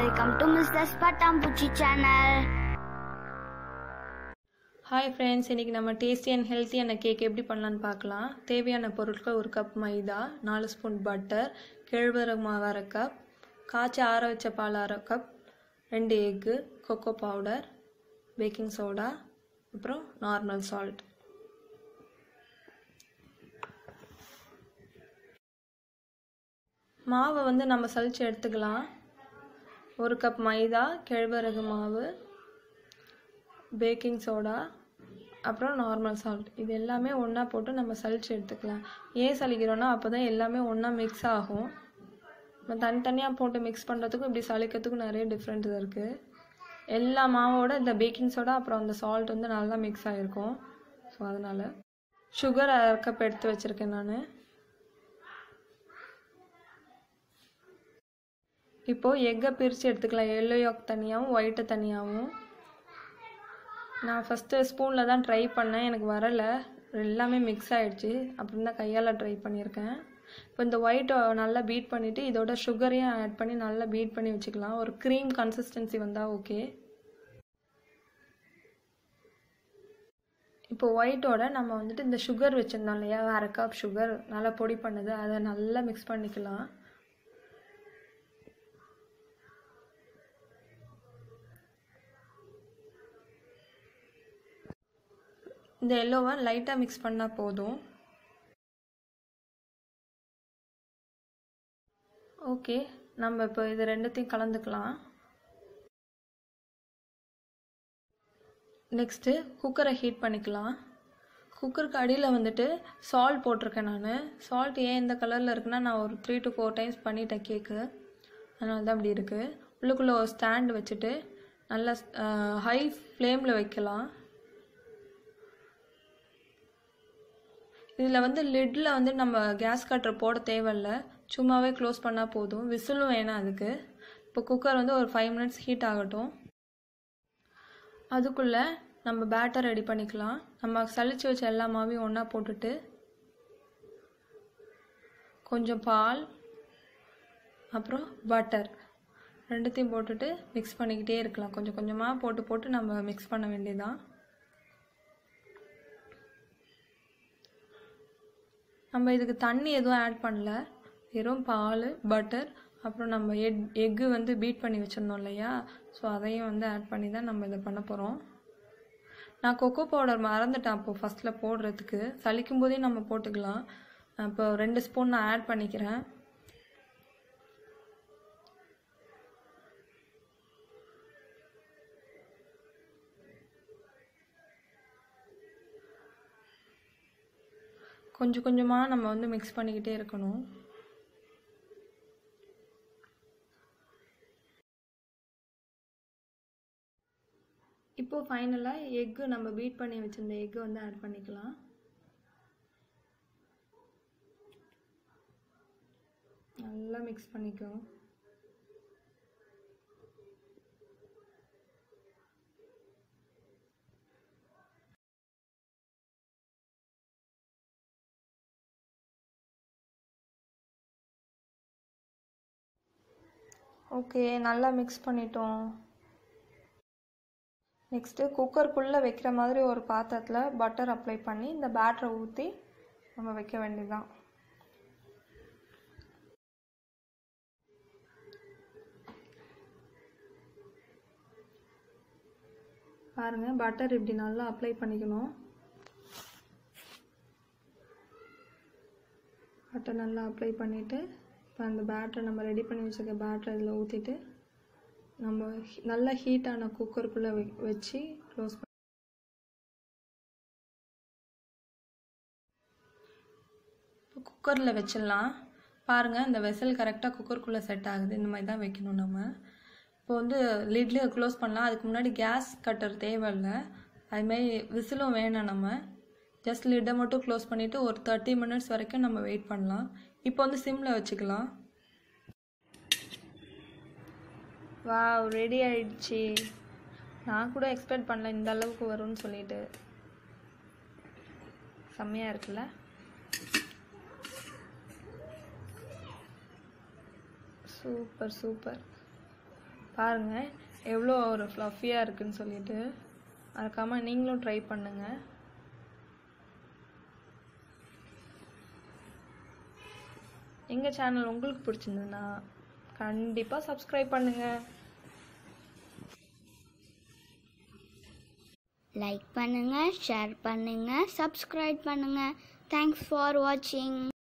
welcome to mister Pattampoochi channel hi friends இன்றைக்கி நம்ம tasty and ஹெல்த்தியான கேக் எப்படி பண்ணலான்னு பார்க்கலாம் தேவையான பொருட்கள் ஒரு கப் மைதா நாலு ஸ்பூன் பட்டர் கேழ்வரகு மாவு அரை கப் காய்ச்சி ஆற வச்ச பால் அரை கப் ரெண்டு egg cocoa powder baking soda அப்புறம் நார்மல் சால்ட் மாவை வந்து நம்ம சலிச்சு எடுத்துக்கலாம் ஒரு கப் மைதா கேழ்வரகு மாவு பேக்கிங் சோடா அப்புறம் நார்மல் சால்ட் இது எல்லாமே ஒன்றா போட்டு நம்ம சலிச்சு எடுத்துக்கலாம் ஏன் சலிக்கிறோன்னா அப்போ தான் எல்லாமே ஒன்றா மிக்ஸ் ஆகும் நம்ம தனித்தனியாக போட்டு மிக்ஸ் பண்ணுறதுக்கும் இப்படி சலிக்கிறதுக்கும் நிறைய டிஃப்ரெண்ட்ஸ் இருக்குது எல்லா மாவோட இந்த பேக்கிங் சோடா அப்புறம் அந்த சால்ட் வந்து நல்லா மிக்ஸ் ஆகிருக்கும் ஸோ அதனால் சுகர் அரை கப் எடுத்து வச்சுருக்கேன் நான் இப்போது எக்கை பிரித்து எடுத்துக்கலாம் எல்லோ யோக் தனியாகவும் ஒயிட்டு தனியாகவும் நான் ஃபஸ்ட்டு ஸ்பூனில் தான் ட்ரை பண்ணேன் எனக்கு வரலை எல்லாமே மிக்ஸ் ஆகிடுச்சு அப்படின்னு தான் கையால் ட்ரை பண்ணியிருக்கேன் இப்போ இந்த ஒயிட்டை நல்லா பீட் பண்ணிவிட்டு இதோட சுகரையும் ஆட் பண்ணி நல்லா பீட் பண்ணி வச்சுக்கலாம் ஒரு க்ரீம் கன்சிஸ்டன்சி வந்தால் ஓகே இப்போ ஒயிட்டோட நம்ம வந்துட்டு இந்த சுகர் வச்சுருந்தோம் இல்லையா அரை கப் சுகர் நல்லா பொடி பண்ணது அதை நல்லா மிக்ஸ் பண்ணிக்கலாம் இந்த எல்லோவை லைட்டாக மிக்ஸ் பண்ணால் போதும் ஓகே நம்ம இப்போ இது ரெண்டுத்தையும் கலந்துக்கலாம் நெக்ஸ்ட்டு குக்கரை ஹீட் பண்ணிக்கலாம் குக்கருக்கு அடியில் வந்துட்டு சால்ட் போட்டிருக்கேன் நான் சால்ட் ஏன் இந்த கலரில் இருக்குன்னா நான் ஒரு த்ரீ டு ஃபோர் டைம்ஸ் பண்ணிட்டேன் கேக்கு அதனால தான் அப்படி இருக்குது உள்ளுக்குள்ளே ஒரு ஸ்டாண்ட் வச்சுட்டு நல்லா ஹை ஃப்ளேமில் வைக்கலாம் இதில் வந்து லிட்டில் வந்து நம்ம கேஸ் கட்டர் போட தேவையில்ல சும்மாவே க்ளோஸ் பண்ணால் போதும் விசிலும் வேணாம் அதுக்கு இப்போ குக்கர் வந்து ஒரு ஃபைவ் மினிட்ஸ் ஹீட் ஆகட்டும் அதுக்குள்ளே நம்ம பேட்டர் ரெடி பண்ணிக்கலாம் நம்ம சளிச்சு வச்ச எல்லா மாவையும் ஒன்றா போட்டுட்டு கொஞ்சம் பால் அப்புறம் பட்டர் ரெண்டுத்தையும் போட்டுட்டு மிக்ஸ் பண்ணிக்கிட்டே இருக்கலாம் கொஞ்சம் கொஞ்சமாக போட்டு போட்டு நம்ம மிக்ஸ் பண்ண வேண்டியதான் நம்ம இதுக்கு தண்ணி எதுவும் ஆட் பண்ணல வெறும் பால் பட்டர் அப்புறம் நம்ம எக் எக்கு வந்து பீட் பண்ணி வச்சுருந்தோம் இல்லையா ஸோ அதையும் வந்து ஆட் பண்ணி தான் நம்ம இதை பண்ண போகிறோம் நான் கொக்கோ பவுடர் மறந்துட்டேன் அப்போது ஃபஸ்ட்டில் போடுறதுக்கு சலிக்கும் போதே நம்ம போட்டுக்கலாம் இப்போ ரெண்டு ஸ்பூன் நான் ஆட் பண்ணிக்கிறேன் கொஞ்சம் கொஞ்சமாக நம்ம வந்து மிக்ஸ் பண்ணிக்கிட்டே இருக்கணும் இப்போது ஃபைனலாக எக்கு நம்ம பீட் பண்ணி வச்சுருந்த எக்கு வந்து ஆட் பண்ணிக்கலாம் நல்லா மிக்ஸ் பண்ணிக்கோ ஓகே நல்லா மிக்ஸ் பண்ணிட்டோம் நெக்ஸ்ட்டு குக்கருக்குள்ளே வைக்கிற மாதிரி ஒரு பாத்திரத்தில் பட்டர் அப்ளை பண்ணி இந்த பேட்டரை ஊற்றி நம்ம வைக்க வேண்டியதுதான் பாருங்கள் பட்டர் இப்படி நல்லா அப்ளை பண்ணிக்கணும் பட்டர் நல்லா அப்ளை பண்ணிவிட்டு இப்போ அந்த பேட்டரை நம்ம ரெடி பண்ணி வச்சுருக்க பேட்டரை இதில் ஊற்றிட்டு நம்ம நல்லா ஹீட்டான குக்கருக்குள்ளே வெ வச்சு க்ளோஸ் பண்ணி இப்போ குக்கரில் வச்சிடலாம் பாருங்கள் இந்த வெசல் கரெக்டாக குக்கருக்குள்ளே செட் ஆகுது இந்த மாதிரி தான் வைக்கணும் நம்ம இப்போ வந்து லிட்லேயே க்ளோஸ் பண்ணலாம் அதுக்கு முன்னாடி கேஸ் கட்டர் தேவையில்லை அதுமாரி விசிலும் வேணாம் நம்ம ஜஸ்ட் லிட்டை மட்டும் க்ளோஸ் பண்ணிவிட்டு ஒரு தேர்ட்டி மினிட்ஸ் வரைக்கும் நம்ம வெயிட் பண்ணலாம் இப்போ வந்து சிம்மில் வச்சுக்கலாம் வா ரெடி ஆயிடுச்சு நான் கூட எக்ஸ்பெக்ட் பண்ணல இந்த அளவுக்கு வரும்னு சொல்லிட்டு செம்மையாக இருக்குல்ல சூப்பர் சூப்பர் பாருங்கள் எவ்வளோ ஒரு ஃப்ளஃபியாக இருக்குன்னு சொல்லிட்டு மறக்காமல் நீங்களும் ட்ரை பண்ணுங்கள் எங்கள் சேனல் உங்களுக்கு பிடிச்சிருந்ததுன்னா கண்டிப்பாக சப்ஸ்கிரைப் பண்ணுங்கள் லைக் பண்ணுங்க ஷேர் பண்ணுங்க சப்ஸ்கிரைப் பண்ணுங்க தேங்க்ஸ் ஃபார் வாட்சிங்